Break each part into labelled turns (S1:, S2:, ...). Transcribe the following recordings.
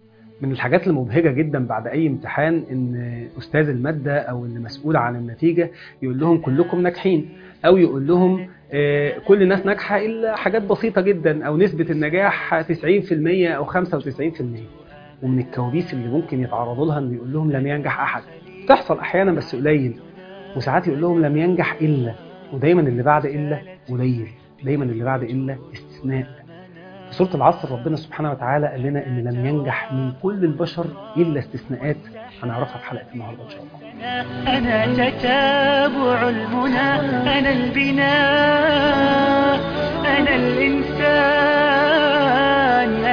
S1: من الحاجات المبهجة جدا بعد أي امتحان إن أستاذ المادة أو اللي مسؤول عن النتيجة يقول لهم كلكم ناجحين أو يقول لهم آه، كل الناس ناجحة إلا حاجات بسيطة جدا أو نسبة النجاح 90% أو 95% ومن الكوابيس اللي ممكن يتعرضوا لها إنه يقول لهم لم ينجح أحد تحصل أحيانا بس قليل وساعات يقول لهم لم ينجح إلا ودايما اللي بعد إلا قليل دايما اللي بعد إلا استثناء في سورة العصر ربنا سبحانه وتعالى قال لنا إن لم ينجح من كل البشر إلا استثناءات هنعرفها في حلقة النهاردة إن شاء الله
S2: أنا تتابع المنى أنا البناء أنا الإنسان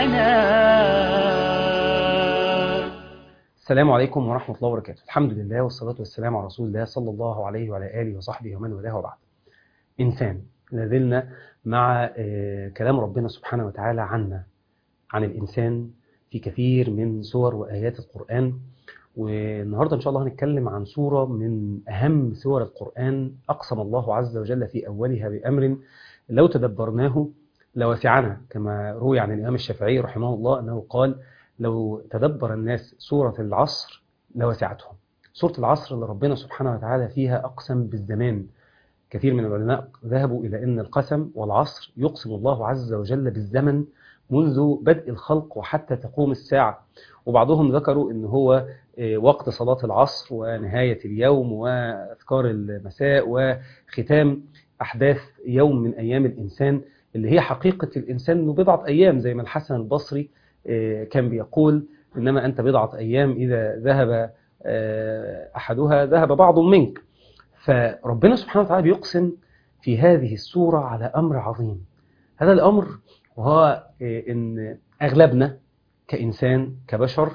S2: أنا
S1: السلام عليكم ورحمة الله وبركاته الحمد لله والصلاة والسلام على رسول الله صلى الله عليه وعلى آله وصحبه ومن والاه وبعد إنسان لازلنا مع آه، كلام ربنا سبحانه وتعالى عنا عن الإنسان في كثير من سور وآيات القرآن والنهاردة إن شاء الله هنتكلم عن سورة من أهم سور القرآن أقسم الله عز وجل في أولها بأمر لو تدبرناه لوسعنا كما روي عن الإمام الشافعي رحمه الله أنه قال لو تدبر الناس سورة العصر لوسعتهم سورة العصر اللي ربنا سبحانه وتعالى فيها أقسم بالزمان كثير من العلماء ذهبوا إلى أن القسم والعصر يقسم الله عز وجل بالزمن منذ بدء الخلق وحتى تقوم الساعة وبعضهم ذكروا أن هو آه، وقت صلاة العصر ونهاية اليوم وأذكار المساء وختام أحداث يوم من أيام الإنسان اللي هي حقيقة الإنسان أنه بضعة أيام زي ما الحسن البصري آه، كان بيقول إنما أنت بضعة أيام إذا ذهب آه، أحدها ذهب بعض منك فربنا سبحانه وتعالى بيقسم في هذه السورة على أمر عظيم هذا الأمر وهو آه، إن أغلبنا كإنسان كبشر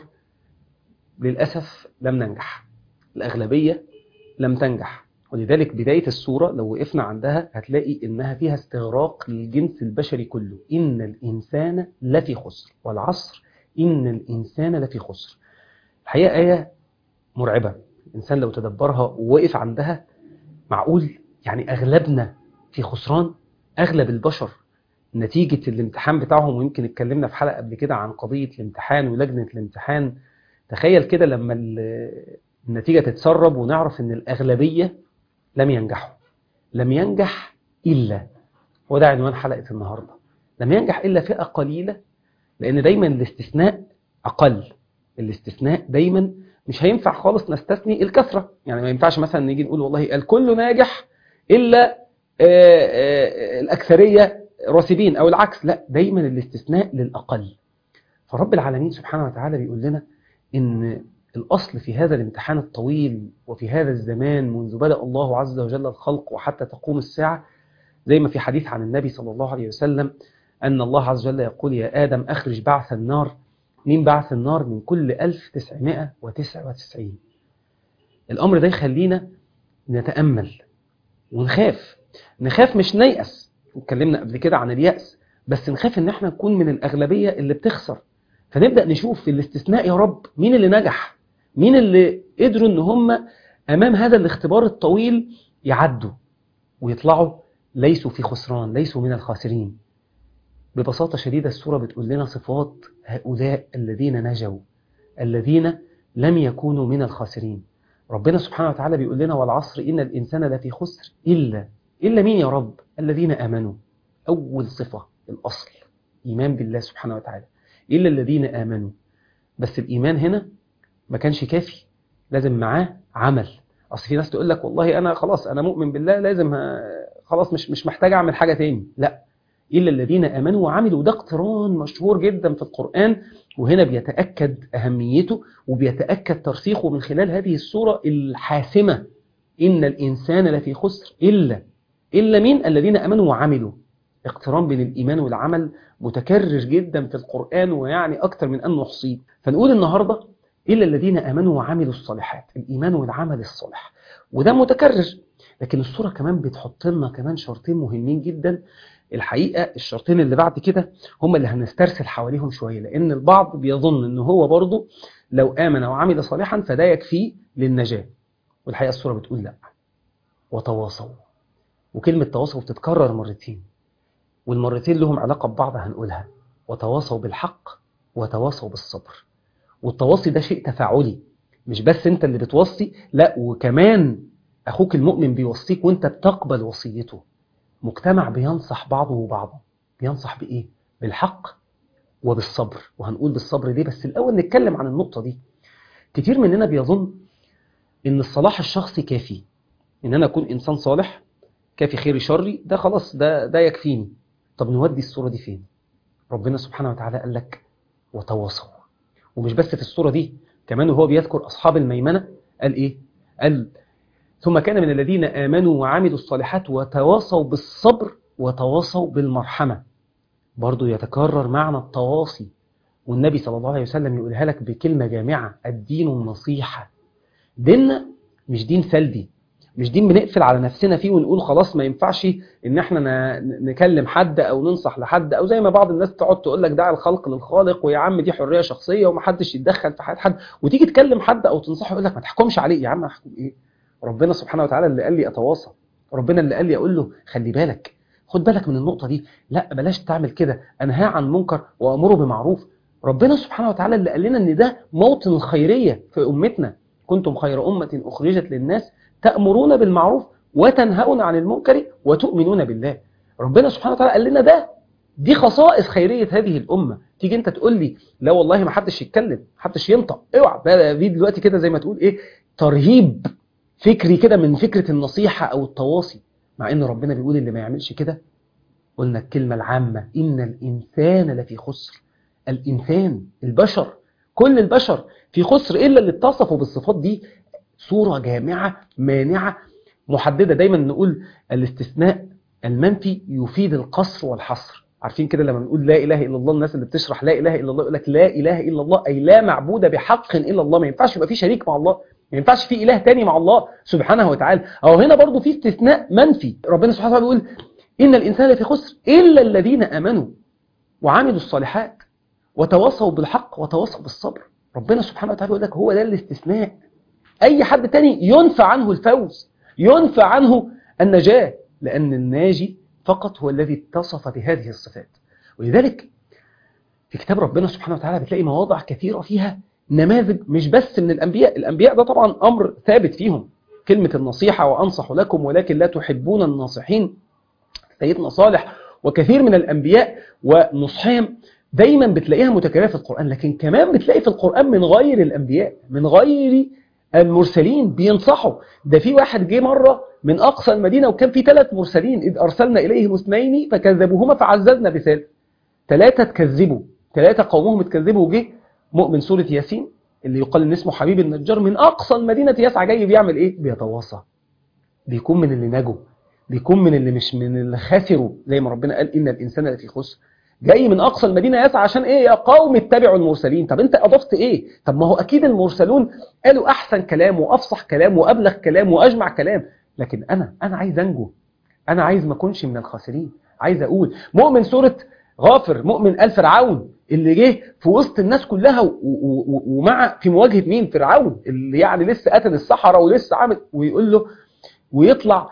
S1: للأسف لم ننجح الأغلبية لم تنجح ولذلك بداية السورة لو وقفنا عندها هتلاقي إنها فيها استغراق للجنس البشري كله إن الإنسان لفي خسر والعصر إن الإنسان لفي خسر الحقيقة آية مرعبة الإنسان لو تدبرها ووقف عندها معقول يعني أغلبنا في خسران أغلب البشر نتيجة الامتحان بتاعهم ويمكن اتكلمنا في حلقة قبل كده عن قضية الامتحان ولجنة الامتحان تخيل كده لما ال- النتيجة تتسرب ونعرف ان الأغلبية لم ينجحوا لم ينجح إلا وده عنوان حلقة النهاردة لم ينجح إلا فئة قليلة لأن دايما الاستثناء أقل الاستثناء دايما مش هينفع خالص نستثني الكثرة يعني ما ينفعش مثلا نيجي نقول والله الكل ناجح إلا آه، آه، الأكثرية راسبين أو العكس لا دايما الاستثناء للأقل فرب العالمين سبحانه وتعالى بيقول لنا إن الأصل في هذا الامتحان الطويل وفي هذا الزمان منذ بدأ الله عز وجل الخلق وحتى تقوم الساعة زي ما في حديث عن النبي صلى الله عليه وسلم أن الله عز وجل يقول يا آدم أخرج بعث النار من بعث النار من كل 1999 الأمر ده يخلينا نتأمل ونخاف نخاف مش نيأس اتكلمنا قبل كده عن اليأس بس نخاف ان احنا نكون من الأغلبية اللي بتخسر فنبدأ نشوف في الاستثناء يا رب مين اللي نجح مين اللي قدروا ان هم امام هذا الاختبار الطويل يعدوا ويطلعوا ليسوا في خسران ليسوا من الخاسرين ببساطة شديدة السورة بتقول لنا صفات هؤلاء الذين نجوا الذين لم يكونوا من الخاسرين ربنا سبحانه وتعالى بيقول لنا والعصر إن الإنسان لفي خسر إلا إلا مين يا رب الذين آمنوا أول صفة الأصل إيمان بالله سبحانه وتعالى إلا الذين آمنوا بس الإيمان هنا ما كانش كافي لازم معاه عمل أصل في ناس تقول لك والله أنا خلاص أنا مؤمن بالله لازم ه- خلاص مش مش محتاج أعمل حاجة تاني لا إلا الذين آمنوا وعملوا ده اقتران مشهور جدا في القرآن وهنا بيتأكد أهميته وبيتأكد ترسيخه من خلال هذه السورة الحاسمة إن الإنسان لفي خسر إلا إلا مين الذين آمنوا وعملوا اقتران بين الإيمان والعمل متكرر جدا في القرآن ويعني أكتر من أن نحصيه فنقول النهاردة إلا الذين آمنوا وعملوا الصالحات الإيمان والعمل الصالح وده متكرر لكن الصورة كمان بتحط لنا كمان شرطين مهمين جدا الحقيقة الشرطين اللي بعد كده هم اللي هنسترسل حواليهم شوية لأن البعض بيظن أنه هو برضه لو آمن وعمل صالحا فده يكفيه للنجاة والحقيقة الصورة بتقول لا وتواصوا وكلمة تواصوا بتتكرر مرتين والمرتين لهم علاقة ببعض هنقولها وتواصوا بالحق وتواصوا بالصبر والتواصي ده شيء تفاعلي مش بس انت اللي بتوصي لا وكمان اخوك المؤمن بيوصيك وانت بتقبل وصيته مجتمع بينصح بعضه بعضا بينصح بايه بالحق وبالصبر وهنقول بالصبر ليه بس الاول نتكلم عن النقطه دي كتير مننا بيظن ان الصلاح الشخصي كافي ان انا اكون انسان صالح كافي خيري شري ده خلاص ده ده يكفيني طب نودي الصوره دي فين ربنا سبحانه وتعالى قال لك وتواصوا ومش بس في الصوره دي كمان وهو بيذكر اصحاب الميمنه قال ايه قال ثم كان من الذين امنوا وعملوا الصالحات وتواصوا بالصبر وتواصوا بالمرحمه برضو يتكرر معنى التواصي والنبي صلى الله عليه وسلم يقولها لك بكلمه جامعه الدين النصيحه ديننا مش دين سلبي مش دين بنقفل على نفسنا فيه ونقول خلاص ما ينفعش ان احنا ن- نكلم حد او ننصح لحد او زي ما بعض الناس تقعد تقول لك دع الخلق للخالق ويا عم دي حريه شخصيه ومحدش يتدخل في حياه حد وتيجي تكلم حد او تنصحه يقول لك ما تحكمش عليه يا عم احكم ايه ربنا سبحانه وتعالى اللي قال لي اتواصى ربنا اللي قال لي اقول له خلي بالك خد بالك من النقطه دي لا بلاش تعمل كده انهى عن منكر وامره بمعروف ربنا سبحانه وتعالى اللي قال لنا ان ده موطن الخيريه في امتنا كنتم خير امه اخرجت للناس تأمرون بالمعروف وتنهون عن المنكر وتؤمنون بالله ربنا سبحانه وتعالى قال لنا ده دي خصائص خيرية هذه الأمة تيجي أنت تقول لي لا والله ما حدش يتكلم ما حدش ينطق اوعى بقى دي دلوقتي كده زي ما تقول إيه ترهيب فكري كده من فكرة النصيحة أو التواصي مع إن ربنا بيقول اللي ما يعملش كده قلنا الكلمة العامة إن الإنسان لفي خسر الإنسان البشر كل البشر في خسر إلا اللي اتصفوا بالصفات دي صورة جامعة مانعة محددة دايما نقول الاستثناء المنفي يفيد القصر والحصر عارفين كده لما نقول لا إله إلا الله الناس اللي بتشرح لا إله إلا الله يقول لك لا إله إلا الله أي لا معبود بحق إلا الله ما ينفعش يبقى في شريك مع الله ما ينفعش في إله تاني مع الله سبحانه وتعالى أو هنا برضو في استثناء منفي ربنا سبحانه وتعالى بيقول إن الإنسان لفي خسر إلا الذين آمنوا وعملوا الصالحات وتواصوا بالحق وتواصوا بالصبر ربنا سبحانه وتعالى يقول لك هو ده الاستثناء أي حد تاني ينفى عنه الفوز ينفى عنه النجاة لأن الناجي فقط هو الذي اتصف بهذه الصفات ولذلك في كتاب ربنا سبحانه وتعالى بتلاقي مواضع كثيرة فيها نماذج مش بس من الأنبياء الأنبياء ده طبعا أمر ثابت فيهم كلمة النصيحة وأنصح لكم ولكن لا تحبون الناصحين سيدنا صالح وكثير من الأنبياء ونصحهم دايما بتلاقيها متكررة في القرآن لكن كمان بتلاقي في القرآن من غير الأنبياء من غير المرسلين بينصحوا ده في واحد جه مرة من أقصى المدينة وكان في ثلاث مرسلين إذ أرسلنا إليهم اثنين فكذبوهما فعززنا بثالث ثلاثة تكذبوا ثلاثة قومهم اتكذبوا وجه مؤمن سورة ياسين اللي يقال ان اسمه حبيب النجار من أقصى المدينة يسعى جاي بيعمل إيه؟ بيتواصى بيكون من اللي نجوا بيكون من اللي مش من اللي خسروا زي ما ربنا قال إن الإنسان لفي خسر جاي من أقصى المدينة يسعى عشان إيه يا قوم اتبعوا المرسلين طب أنت أضفت إيه طب ما هو أكيد المرسلون قالوا أحسن كلام وأفصح كلام وأبلغ كلام وأجمع كلام لكن أنا أنا عايز أنجو أنا عايز ما أكونش من الخاسرين عايز أقول مؤمن سورة غافر مؤمن آل فرعون اللي جه في وسط الناس كلها و- و- و- ومع في مواجهة مين فرعون اللي يعني لسه قتل السحرة ولسه عامل ويقول له ويطلع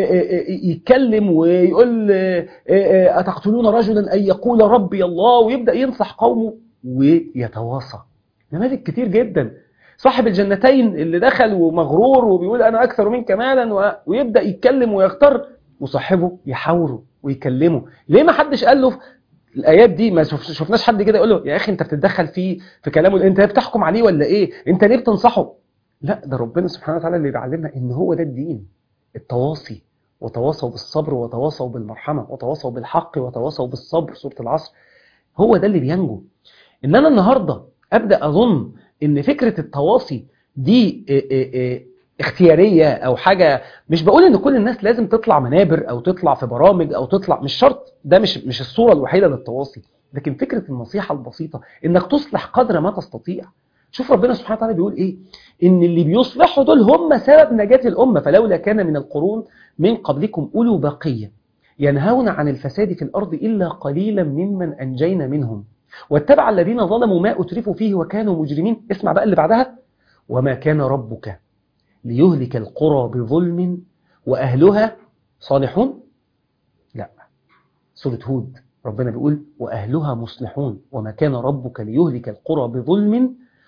S1: يتكلم ويقول أتقتلون رجلا أن يقول ربي الله ويبدأ ينصح قومه ويتواصى نماذج كتير جدا صاحب الجنتين اللي دخل ومغرور وبيقول أنا أكثر منك مالا و- ويبدأ يتكلم ويختار وصاحبه يحاوره ويكلمه ليه ما حدش قال له الايات دي ما شف- شفناش حد كده يقول له يا اخي انت بتتدخل فيه في كلامه انت بتحكم عليه ولا ايه انت ليه بتنصحه لا ده ربنا سبحانه وتعالى اللي بيعلمنا ان هو ده الدين التواصي وتواصوا بالصبر وتواصوا بالمرحمه وتواصوا بالحق وتواصوا بالصبر سوره العصر هو ده اللي بينجو ان انا النهارده ابدا اظن ان فكره التواصي دي إيه إيه إيه اختياريه او حاجه مش بقول ان كل الناس لازم تطلع منابر او تطلع في برامج او تطلع مش شرط ده مش مش الصوره الوحيده للتواصي لكن فكره النصيحه البسيطه انك تصلح قدر ما تستطيع شوف ربنا سبحانه وتعالى بيقول ايه ان اللي بيصلحوا دول هم سبب نجاه الامه فلولا كان من القرون من قبلكم اولو بقيه ينهون عن الفساد في الارض الا قليلا ممن انجينا منهم واتبع الذين ظلموا ما اترفوا فيه وكانوا مجرمين اسمع بقى اللي بعدها وما كان ربك ليهلك القرى بظلم وأهلها صالحون لا سورة هود ربنا بيقول وأهلها مصلحون وما كان ربك ليهلك القرى بظلم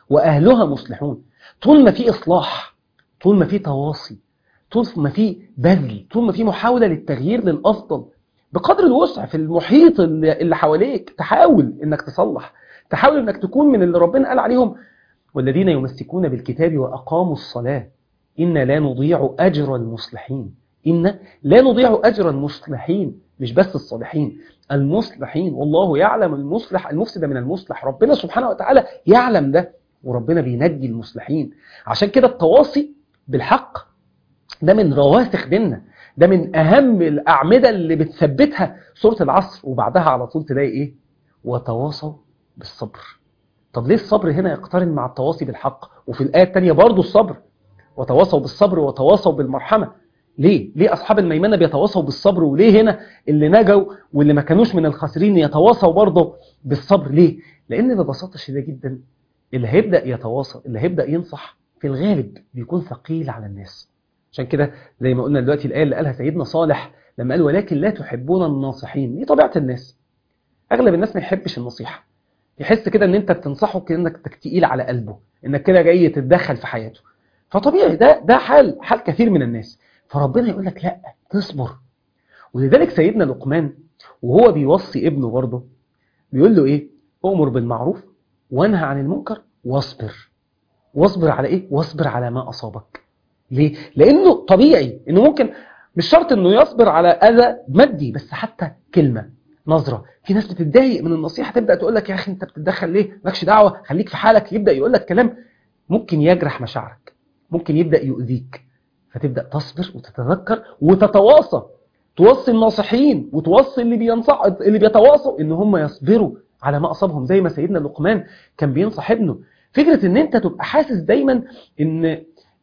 S1: وأهلها مصلحون طول ما في إصلاح طول ما في تواصي طول ما في بذل طول ما في محاولة للتغيير للأفضل بقدر الوسع في المحيط اللي اللي حواليك تحاول انك تصلح تحاول انك تكون من اللي ربنا قال عليهم والذين يمسكون بالكتاب وأقاموا الصلاة إن لا نضيع أجر المصلحين إن لا نضيع أجر المصلحين مش بس الصالحين المصلحين والله يعلم المصلح المفسد من المصلح ربنا سبحانه وتعالى يعلم ده وربنا بينجي المصلحين عشان كده التواصي بالحق ده من رواسخ ديننا ده من أهم الأعمدة اللي بتثبتها سورة العصر وبعدها على طول تلاقي إيه وتواصوا بالصبر طب ليه الصبر هنا يقترن مع التواصي بالحق وفي الآية الثانية برضو الصبر وتواصوا بالصبر وتواصوا بالمرحمة ليه؟ ليه أصحاب الميمنة بيتواصوا بالصبر وليه هنا اللي نجوا واللي ما كانوش من الخاسرين يتواصوا برضه بالصبر ليه؟ لأن ببساطة شديدة جدا اللي هيبدأ يتواصل اللي هيبدأ ينصح في الغالب بيكون ثقيل على الناس عشان كده زي ما قلنا دلوقتي الآية اللي قالها سيدنا صالح لما قال ولكن لا تحبون الناصحين دي طبيعة الناس أغلب الناس ما يحبش النصيحة يحس كده ان انت بتنصحه كأنك تقيل على قلبه انك كده جاي تتدخل في حياته فطبيعي ده ده حال حال كثير من الناس فربنا يقول لك لا تصبر ولذلك سيدنا لقمان وهو بيوصي ابنه برضه بيقول له ايه اؤمر بالمعروف وانهى عن المنكر واصبر واصبر على ايه واصبر على ما اصابك ليه لانه طبيعي انه ممكن مش شرط انه يصبر على اذى مادي بس حتى كلمه نظره في ناس بتتضايق من النصيحه تبدا تقول لك يا اخي انت بتتدخل ليه مالكش دعوه خليك في حالك يبدا يقول لك كلام ممكن يجرح مشاعرك ممكن يبدا يؤذيك فتبدا تصبر وتتذكر وتتواصى توصي الناصحين وتوصي اللي بينصح اللي بيتواصوا ان هم يصبروا على ما اصابهم زي ما سيدنا لقمان كان بينصح ابنه فكره ان انت تبقى حاسس دايما ان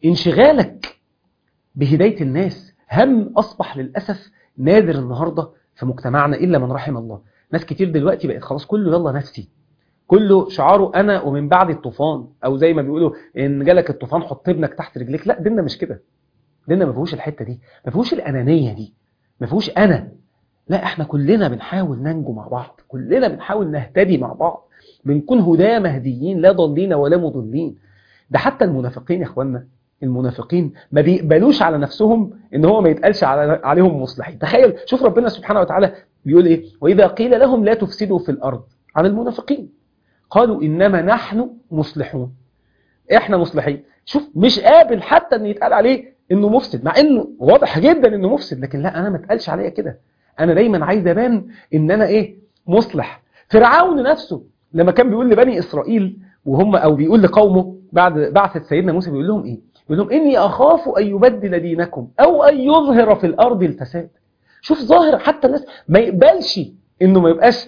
S1: انشغالك بهدايه الناس هم اصبح للاسف نادر النهارده في مجتمعنا الا من رحم الله ناس كتير دلوقتي بقت خلاص كله يلا نفسي كله شعاره انا ومن بعد الطوفان او زي ما بيقولوا ان جالك الطوفان حط ابنك تحت رجليك لا ديننا مش كده ديننا ما فيهوش الحته دي ما فيهوش الانانيه دي ما فيهوش انا لا احنا كلنا بنحاول ننجو مع بعض كلنا بنحاول نهتدي مع بعض بنكون هداة مهديين لا ضالين ولا مضلين ده حتى المنافقين يا اخوانا المنافقين ما بيقبلوش على نفسهم ان هو ما يتقالش على عليهم مصلحين تخيل شوف ربنا سبحانه وتعالى بيقول ايه واذا قيل لهم لا تفسدوا في الارض على المنافقين قالوا انما نحن مصلحون احنا مصلحين شوف مش قابل حتى ان يتقال عليه انه مفسد مع انه واضح جدا انه مفسد لكن لا انا ما اتقالش عليا كده انا دايما عايز ابان ان انا ايه مصلح فرعون نفسه لما كان بيقول لبني اسرائيل وهم او بيقول لقومه بعد بعثة سيدنا موسى بيقول لهم ايه بيقول لهم اني اخاف ان يبدل دينكم او ان يظهر في الارض الفساد شوف ظاهر حتى الناس ما يقبلش انه ما يبقاش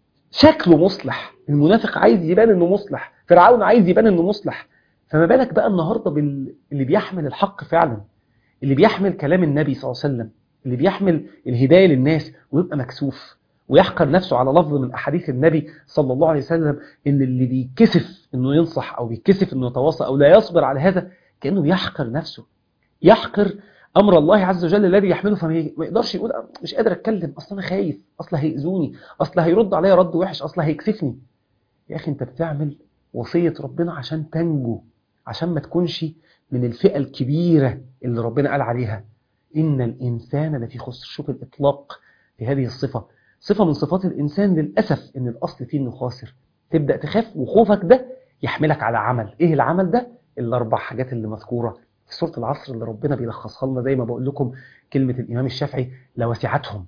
S1: شكله مصلح المنافق عايز يبان انه مصلح فرعون عايز يبان انه مصلح فما بالك بقى النهارده باللي بيحمل الحق فعلا اللي بيحمل كلام النبي صلى الله عليه وسلم اللي بيحمل الهدايه للناس ويبقى مكسوف ويحقر نفسه على لفظ من احاديث النبي صلى الله عليه وسلم ان اللي بيتكسف انه ينصح او بيتكسف انه يتواصى او لا يصبر على هذا كانه بيحقر نفسه يحقر امر الله عز وجل الذي يحمله فما يقدرش يقول مش قادر اتكلم اصل انا خايف اصل هيأذوني اصل هيرد عليا رد وحش اصل هيكسفني يا اخي انت بتعمل وصيه ربنا عشان تنجو عشان ما تكونش من الفئه الكبيره اللي ربنا قال عليها ان الانسان لفي خسر شوف الاطلاق في هذه الصفه صفه من صفات الانسان للاسف ان الاصل فيه انه خاسر تبدا تخاف وخوفك ده يحملك على عمل ايه العمل ده الاربع حاجات اللي مذكوره في سورة العصر اللي ربنا بيلخصها لنا زي ما بقول لكم كلمة الإمام الشافعي لوسعتهم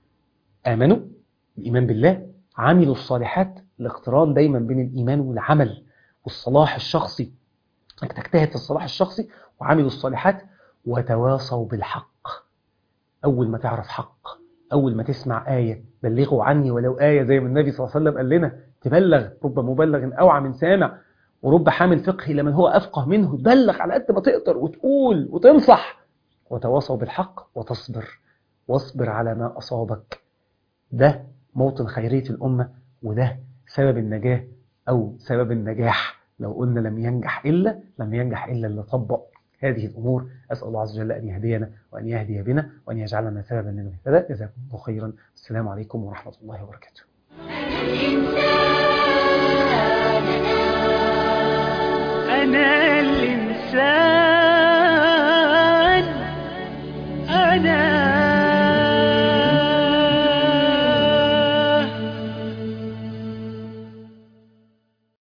S1: آمنوا الإيمان بالله عملوا الصالحات الاقتران دايما بين الإيمان والعمل والصلاح الشخصي انك تجتهد في الصلاح الشخصي وعملوا الصالحات وتواصوا بالحق أول ما تعرف حق أول ما تسمع آية بلغوا عني ولو آية زي ما النبي صلى الله عليه وسلم قال لنا تبلغ رب مبلغ أوعى من سامع ورب حامل فقه لمن هو أفقه منه تبلغ على قد ما تقدر وتقول وتنصح وتواصوا بالحق وتصبر واصبر على ما أصابك ده موطن خيرية الأمة وده سبب النجاة أو سبب النجاح لو قلنا لم ينجح إلا لم ينجح إلا اللي طبق هذه الأمور أسأل الله عز وجل أن يهدينا وأن يهدي بنا وأن يجعلنا سببا لمن اهتدى جزاكم الله خيرا السلام عليكم ورحمة الله وبركاته
S2: أنا الإنسان